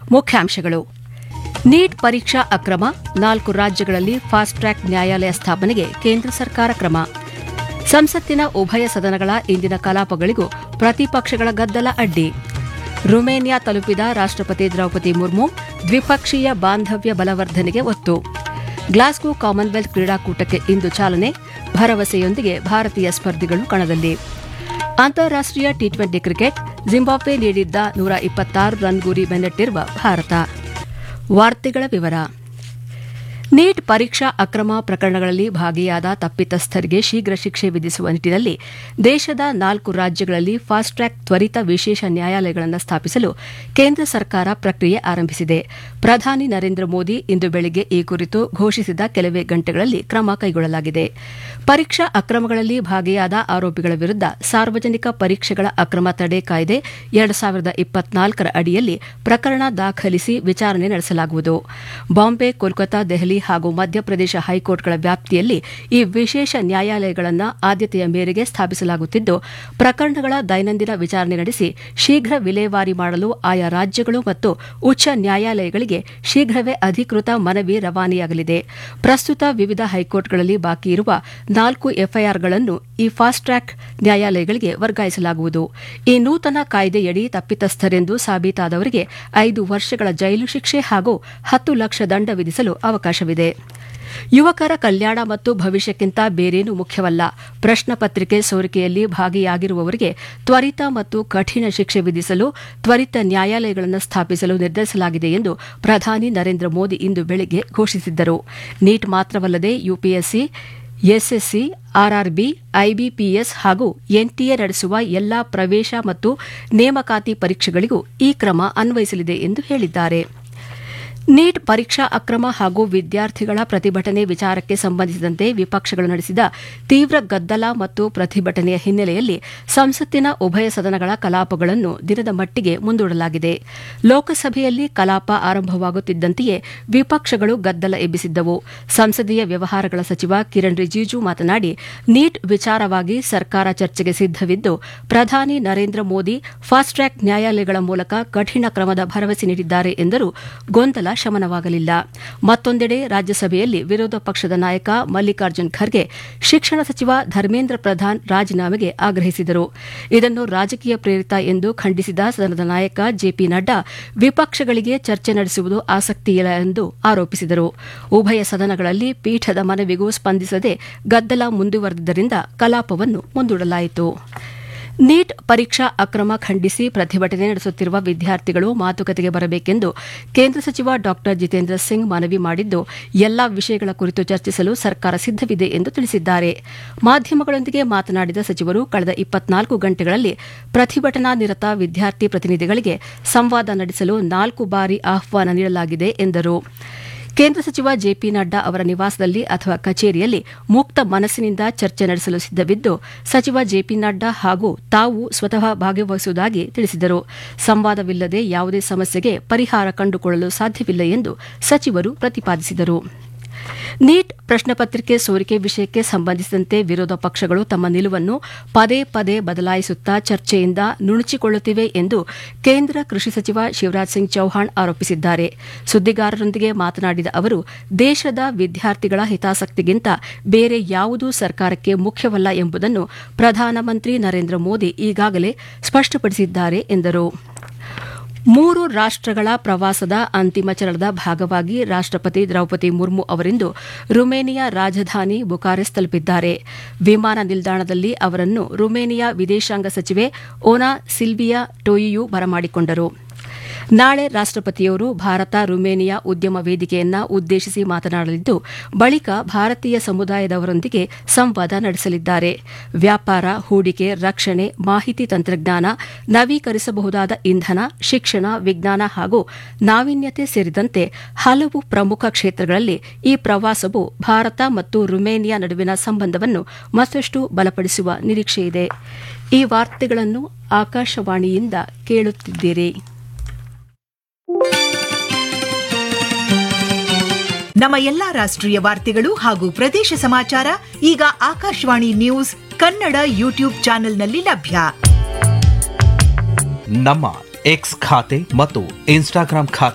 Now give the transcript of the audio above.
ಮುಖ್ಯಾಂಶಗಳು ನೀಟ್ ಪರೀಕ್ಷಾ ಅಕ್ರಮ ನಾಲ್ಕು ರಾಜ್ಯಗಳಲ್ಲಿ ಫಾಸ್ಟ್ ಟ್ರ್ಯಾಕ್ ನ್ಯಾಯಾಲಯ ಸ್ಥಾಪನೆಗೆ ಕೇಂದ್ರ ಸರ್ಕಾರ ಕ್ರಮ ಸಂಸತ್ತಿನ ಉಭಯ ಸದನಗಳ ಇಂದಿನ ಕಲಾಪಗಳಿಗೂ ಪ್ರತಿಪಕ್ಷಗಳ ಗದ್ದಲ ಅಡ್ಡಿ ರುಮೇನಿಯಾ ತಲುಪಿದ ರಾಷ್ಟ್ರಪತಿ ದ್ರೌಪದಿ ಮುರ್ಮು ದ್ವಿಪಕ್ಷೀಯ ಬಾಂಧವ್ಯ ಬಲವರ್ಧನೆಗೆ ಒತ್ತು ಗ್ಲಾಸ್ಗೋ ಕಾಮನ್ವೆಲ್ತ್ ಕ್ರೀಡಾಕೂಟಕ್ಕೆ ಇಂದು ಚಾಲನೆ ಭರವಸೆಯೊಂದಿಗೆ ಭಾರತೀಯ ಸ್ಪರ್ಧಿಗಳು ಕಣದಲ್ಲಿ ಅಂತಾರಾಷ್ಟೀಯ ಟಿ ಟ್ವೆಂಟಿ ಕ್ರಿಕೆಟ್ ಜಿಂಬಾಬ್ವೆ ನೀಡಿದ್ದ ನೂರ ಇಪ್ಪತ್ತಾರು ರನ್ ಗುರಿ ಬೆನ್ನಟ್ಟಿರುವ ಭಾರತ ವಾರ್ತೆಗಳ ವಿವರ ನೀಟ್ ಪರೀಕ್ಷಾ ಅಕ್ರಮ ಪ್ರಕರಣಗಳಲ್ಲಿ ಭಾಗಿಯಾದ ತಪ್ಪಿತಸ್ಥರಿಗೆ ಶೀಘ್ರ ಶಿಕ್ಷೆ ವಿಧಿಸುವ ನಿಟ್ಟಿನಲ್ಲಿ ದೇಶದ ನಾಲ್ಕು ರಾಜ್ಯಗಳಲ್ಲಿ ಫಾಸ್ಟ್ ಟ್ರ್ಯಾಕ್ ತ್ವರಿತ ವಿಶೇಷ ನ್ಯಾಯಾಲಯಗಳನ್ನು ಸ್ಥಾಪಿಸಲು ಕೇಂದ್ರ ಸರ್ಕಾರ ಪ್ರಕ್ರಿಯೆ ಆರಂಭಿಸಿದೆ ಪ್ರಧಾನಿ ನರೇಂದ್ರ ಮೋದಿ ಇಂದು ಬೆಳಗ್ಗೆ ಈ ಕುರಿತು ಘೋಷಿಸಿದ ಕೆಲವೇ ಗಂಟೆಗಳಲ್ಲಿ ಕ್ರಮ ಕೈಗೊಳ್ಳಲಾಗಿದೆ ಪರೀಕ್ಷಾ ಅಕ್ರಮಗಳಲ್ಲಿ ಭಾಗಿಯಾದ ಆರೋಪಿಗಳ ವಿರುದ್ಧ ಸಾರ್ವಜನಿಕ ಪರೀಕ್ಷೆಗಳ ಅಕ್ರಮ ತಡೆ ಕಾಯ್ದೆ ಎರಡು ಸಾವಿರದ ಇಪ್ಪತ್ನಾಲ್ಕರ ಅಡಿಯಲ್ಲಿ ಪ್ರಕರಣ ದಾಖಲಿಸಿ ವಿಚಾರಣೆ ನಡೆಸಲಾಗುವುದು ಬಾಂಬೆ ಕೋಲ್ಕತಾ ದೆಹಲಿ ಹಾಗೂ ಮಧ್ಯಪ್ರದೇಶ ಹೈಕೋರ್ಟ್ಗಳ ವ್ಯಾಪ್ತಿಯಲ್ಲಿ ಈ ವಿಶೇಷ ನ್ಯಾಯಾಲಯಗಳನ್ನು ಆದ್ಯತೆಯ ಮೇರೆಗೆ ಸ್ಥಾಪಿಸಲಾಗುತ್ತಿದ್ದು ಪ್ರಕರಣಗಳ ದೈನಂದಿನ ವಿಚಾರಣೆ ನಡೆಸಿ ಶೀಘ್ರ ವಿಲೇವಾರಿ ಮಾಡಲು ಆಯಾ ರಾಜ್ಯಗಳು ಮತ್ತು ಉಚ್ಚ ನ್ಯಾಯಾಲಯಗಳಿಗೆ ಶೀಘ್ರವೇ ಅಧಿಕೃತ ಮನವಿ ರವಾನೆಯಾಗಲಿದೆ ಪ್ರಸ್ತುತ ವಿವಿಧ ಹೈಕೋರ್ಟ್ಗಳಲ್ಲಿ ಬಾಕಿ ಇರುವ ನಾಲ್ಕು ಎಫ್ಐಆರ್ಗಳನ್ನು ಈ ಫಾಸ್ಟ್ ಟ್ರ್ಯಾಕ್ ನ್ಯಾಯಾಲಯಗಳಿಗೆ ವರ್ಗಾಯಿಸಲಾಗುವುದು ಈ ನೂತನ ಕಾಯ್ದೆಯಡಿ ತಪ್ಪಿತಸ್ಥರೆಂದು ಸಾಬೀತಾದವರಿಗೆ ಐದು ವರ್ಷಗಳ ಜೈಲು ಶಿಕ್ಷೆ ಹಾಗೂ ಹತ್ತು ಲಕ್ಷ ದಂಡ ವಿಧಿಸಲು ಅವಕಾಶವಿದೆ ಯುವಕರ ಕಲ್ಯಾಣ ಮತ್ತು ಭವಿಷ್ಯಕ್ಕಿಂತ ಬೇರೇನೂ ಮುಖ್ಯವಲ್ಲ ಪ್ರಶ್ನ ಪತ್ರಿಕೆ ಸೋರಿಕೆಯಲ್ಲಿ ಭಾಗಿಯಾಗಿರುವವರಿಗೆ ತ್ವರಿತ ಮತ್ತು ಕಠಿಣ ಶಿಕ್ಷೆ ವಿಧಿಸಲು ತ್ವರಿತ ನ್ಯಾಯಾಲಯಗಳನ್ನು ಸ್ಥಾಪಿಸಲು ನಿರ್ಧರಿಸಲಾಗಿದೆ ಎಂದು ಪ್ರಧಾನಿ ನರೇಂದ್ರ ಮೋದಿ ಇಂದು ಬೆಳಗ್ಗೆ ಘೋಷಿಸಿದ್ದರು ನೀಟ್ ಮಾತ್ರವಲ್ಲದೆ ಯುಪಿಎಸ್ಸಿ ಎಸ್ಎಸ್ಸಿ ಆರ್ಆರ್ಬಿ ಐಬಿಪಿಎಸ್ ಹಾಗೂ ಎನ್ಟಿಎ ನಡೆಸುವ ಎಲ್ಲಾ ಪ್ರವೇಶ ಮತ್ತು ನೇಮಕಾತಿ ಪರೀಕ್ಷೆಗಳಿಗೂ ಈ ಕ್ರಮ ಅನ್ವಯಿಸಲಿದೆ ಎಂದು ಹೇಳಿದ್ದಾರೆ ನೀಟ್ ಪರೀಕ್ಷಾ ಅಕ್ರಮ ಹಾಗೂ ವಿದ್ಯಾರ್ಥಿಗಳ ಪ್ರತಿಭಟನೆ ವಿಚಾರಕ್ಕೆ ಸಂಬಂಧಿಸಿದಂತೆ ವಿಪಕ್ಷಗಳು ನಡೆಸಿದ ತೀವ್ರ ಗದ್ದಲ ಮತ್ತು ಪ್ರತಿಭಟನೆಯ ಹಿನ್ನೆಲೆಯಲ್ಲಿ ಸಂಸತ್ತಿನ ಉಭಯ ಸದನಗಳ ಕಲಾಪಗಳನ್ನು ದಿನದ ಮಟ್ಟಿಗೆ ಮುಂದೂಡಲಾಗಿದೆ ಲೋಕಸಭೆಯಲ್ಲಿ ಕಲಾಪ ಆರಂಭವಾಗುತ್ತಿದ್ದಂತೆಯೇ ವಿಪಕ್ಷಗಳು ಗದ್ದಲ ಎಬ್ಬಿಸಿದ್ದವು ಸಂಸದೀಯ ವ್ಯವಹಾರಗಳ ಸಚಿವ ಕಿರಣ್ ರಿಜಿಜು ಮಾತನಾಡಿ ನೀಟ್ ವಿಚಾರವಾಗಿ ಸರ್ಕಾರ ಚರ್ಚೆಗೆ ಸಿದ್ದವಿದ್ದು ಪ್ರಧಾನಿ ನರೇಂದ್ರ ಮೋದಿ ಫಾಸ್ಟ್ ಟ್ರ್ಯಾಕ್ ನ್ಯಾಯಾಲಯಗಳ ಮೂಲಕ ಕಠಿಣ ಕ್ರಮದ ಭರವಸೆ ನೀಡಿದ್ದಾರೆ ಎಂದರೂ ಗೊಂದಲ ಶಮನವಾಗಲಿಲ್ಲ ಮತ್ತೊಂದೆಡೆ ರಾಜ್ಯಸಭೆಯಲ್ಲಿ ವಿರೋಧ ಪಕ್ಷದ ನಾಯಕ ಮಲ್ಲಿಕಾರ್ಜುನ್ ಖರ್ಗೆ ಶಿಕ್ಷಣ ಸಚಿವ ಧರ್ಮೇಂದ್ರ ಪ್ರಧಾನ್ ರಾಜೀನಾಮೆಗೆ ಆಗ್ರಹಿಸಿದರು ಇದನ್ನು ರಾಜಕೀಯ ಪ್ರೇರಿತ ಎಂದು ಖಂಡಿಸಿದ ಸದನದ ನಾಯಕ ಜೆಪಿ ನಡ್ಡಾ ವಿಪಕ್ಷಗಳಿಗೆ ಚರ್ಚೆ ನಡೆಸುವುದು ಆಸಕ್ತಿಯಿಲ್ಲ ಎಂದು ಆರೋಪಿಸಿದರು ಉಭಯ ಸದನಗಳಲ್ಲಿ ಪೀಠದ ಮನವಿಗೂ ಸ್ಪಂದಿಸದೆ ಗದ್ದಲ ಮುಂದುವರೆದಿದ್ದರಿಂದ ಕಲಾಪವನ್ನು ಮುಂದೂಡಲಾಯಿತು ನೀಟ್ ಪರೀಕ್ಷಾ ಅಕ್ರಮ ಖಂಡಿಸಿ ಪ್ರತಿಭಟನೆ ನಡೆಸುತ್ತಿರುವ ವಿದ್ಯಾರ್ಥಿಗಳು ಮಾತುಕತೆಗೆ ಬರಬೇಕೆಂದು ಕೇಂದ್ರ ಸಚಿವ ಡಾ ಜಿತೇಂದ್ರ ಸಿಂಗ್ ಮನವಿ ಮಾಡಿದ್ದು ಎಲ್ಲಾ ವಿಷಯಗಳ ಕುರಿತು ಚರ್ಚಿಸಲು ಸರ್ಕಾರ ಸಿದ್ದವಿದೆ ಎಂದು ತಿಳಿಸಿದ್ದಾರೆ ಮಾಧ್ಯಮಗಳೊಂದಿಗೆ ಮಾತನಾಡಿದ ಸಚಿವರು ಕಳೆದ ಇಪ್ಪತ್ನಾಲ್ಕು ಗಂಟೆಗಳಲ್ಲಿ ಪ್ರತಿಭಟನಾ ನಿರತ ವಿದ್ಯಾರ್ಥಿ ಪ್ರತಿನಿಧಿಗಳಿಗೆ ಸಂವಾದ ನಡೆಸಲು ನಾಲ್ಕು ಬಾರಿ ಆಹ್ವಾನ ನೀಡಲಾಗಿದೆ ಎಂದರು ಕೇಂದ್ರ ಸಚಿವ ಜೆಪಿ ನಡ್ಡಾ ಅವರ ನಿವಾಸದಲ್ಲಿ ಅಥವಾ ಕಚೇರಿಯಲ್ಲಿ ಮುಕ್ತ ಮನಸ್ಸಿನಿಂದ ಚರ್ಚೆ ನಡೆಸಲು ಸಿದ್ದವಿದ್ದು ಸಚಿವ ಜೆಪಿ ನಡ್ಡಾ ಹಾಗೂ ತಾವು ಸ್ವತಃ ಭಾಗವಹಿಸುವುದಾಗಿ ತಿಳಿಸಿದರು ಸಂವಾದವಿಲ್ಲದೆ ಯಾವುದೇ ಸಮಸ್ಯೆಗೆ ಪರಿಹಾರ ಕಂಡುಕೊಳ್ಳಲು ಸಾಧ್ಯವಿಲ್ಲ ಎಂದು ಸಚಿವರು ಪ್ರತಿಪಾದಿಸಿದರು ನೀಟ್ ಪ್ರಶ್ನೆ ಪತ್ರಿಕೆ ಸೋರಿಕೆ ವಿಷಯಕ್ಕೆ ಸಂಬಂಧಿಸಿದಂತೆ ವಿರೋಧ ಪಕ್ಷಗಳು ತಮ್ಮ ನಿಲುವನ್ನು ಪದೇ ಪದೇ ಬದಲಾಯಿಸುತ್ತಾ ಚರ್ಚೆಯಿಂದ ನುಣುಚಿಕೊಳ್ಳುತ್ತಿವೆ ಎಂದು ಕೇಂದ್ರ ಕೃಷಿ ಸಚಿವ ಶಿವರಾಜ್ ಸಿಂಗ್ ಚೌಹಾಣ್ ಆರೋಪಿಸಿದ್ದಾರೆ ಸುದ್ದಿಗಾರರೊಂದಿಗೆ ಮಾತನಾಡಿದ ಅವರು ದೇಶದ ವಿದ್ಯಾರ್ಥಿಗಳ ಹಿತಾಸಕ್ತಿಗಿಂತ ಬೇರೆ ಯಾವುದೂ ಸರ್ಕಾರಕ್ಕೆ ಮುಖ್ಯವಲ್ಲ ಎಂಬುದನ್ನು ಪ್ರಧಾನಮಂತ್ರಿ ನರೇಂದ್ರ ಮೋದಿ ಈಗಾಗಲೇ ಸ್ಪಷ್ಟಪಡಿಸಿದ್ದಾರೆ ಎಂದರು ಮೂರು ರಾಷ್ಟಗಳ ಪ್ರವಾಸದ ಅಂತಿಮ ಚರಣದ ಭಾಗವಾಗಿ ರಾಷ್ಟಪತಿ ದ್ರೌಪದಿ ಮುರ್ಮು ಅವರಿಂದು ರುಮೇನಿಯಾ ರಾಜಧಾನಿ ಬುಕಾರೆಸ್ ತಲುಪಿದ್ದಾರೆ ವಿಮಾನ ನಿಲ್ದಾಣದಲ್ಲಿ ಅವರನ್ನು ರುಮೇನಿಯಾ ವಿದೇಶಾಂಗ ಸಚಿವೆ ಓನಾ ಸಿಲ್ವಿಯಾ ಟೊಯಿಯು ಬರಮಾಡಿಕೊಂಡರು ನಾಳೆ ರಾಷ್ಟಪತಿಯವರು ಭಾರತ ರುಮೇನಿಯಾ ಉದ್ಯಮ ವೇದಿಕೆಯನ್ನ ಉದ್ದೇಶಿಸಿ ಮಾತನಾಡಲಿದ್ದು ಬಳಿಕ ಭಾರತೀಯ ಸಮುದಾಯದವರೊಂದಿಗೆ ಸಂವಾದ ನಡೆಸಲಿದ್ದಾರೆ ವ್ಯಾಪಾರ ಹೂಡಿಕೆ ರಕ್ಷಣೆ ಮಾಹಿತಿ ತಂತ್ರಜ್ಞಾನ ನವೀಕರಿಸಬಹುದಾದ ಇಂಧನ ಶಿಕ್ಷಣ ವಿಜ್ಞಾನ ಹಾಗೂ ನಾವೀನ್ಯತೆ ಸೇರಿದಂತೆ ಹಲವು ಪ್ರಮುಖ ಕ್ಷೇತ್ರಗಳಲ್ಲಿ ಈ ಪ್ರವಾಸವು ಭಾರತ ಮತ್ತು ರುಮೇನಿಯಾ ನಡುವಿನ ಸಂಬಂಧವನ್ನು ಮತ್ತಷ್ಟು ಬಲಪಡಿಸುವ ನಿರೀಕ್ಷೆಯಿದೆ ಈ ವಾರ್ತೆಗಳನ್ನು ಆಕಾಶವಾಣಿಯಿಂದ ಕೇಳುತ್ತಿದ್ದೀರಿ ನಮ್ಮ ಎಲ್ಲಾ ರಾಷ್ಟ್ರೀಯ ವಾರ್ತೆಗಳು ಹಾಗೂ ಪ್ರದೇಶ ಸಮಾಚಾರ ಈಗ ಆಕಾಶವಾಣಿ ನ್ಯೂಸ್ ಕನ್ನಡ ಯೂಟ್ಯೂಬ್ ಚಾನೆಲ್ನಲ್ಲಿ ಲಭ್ಯ ನಮ್ಮ ಎಕ್ಸ್ ಖಾತೆ ಮತ್ತು ಇನ್ಸ್ಟಾಗ್ರಾಂ ಖಾತೆ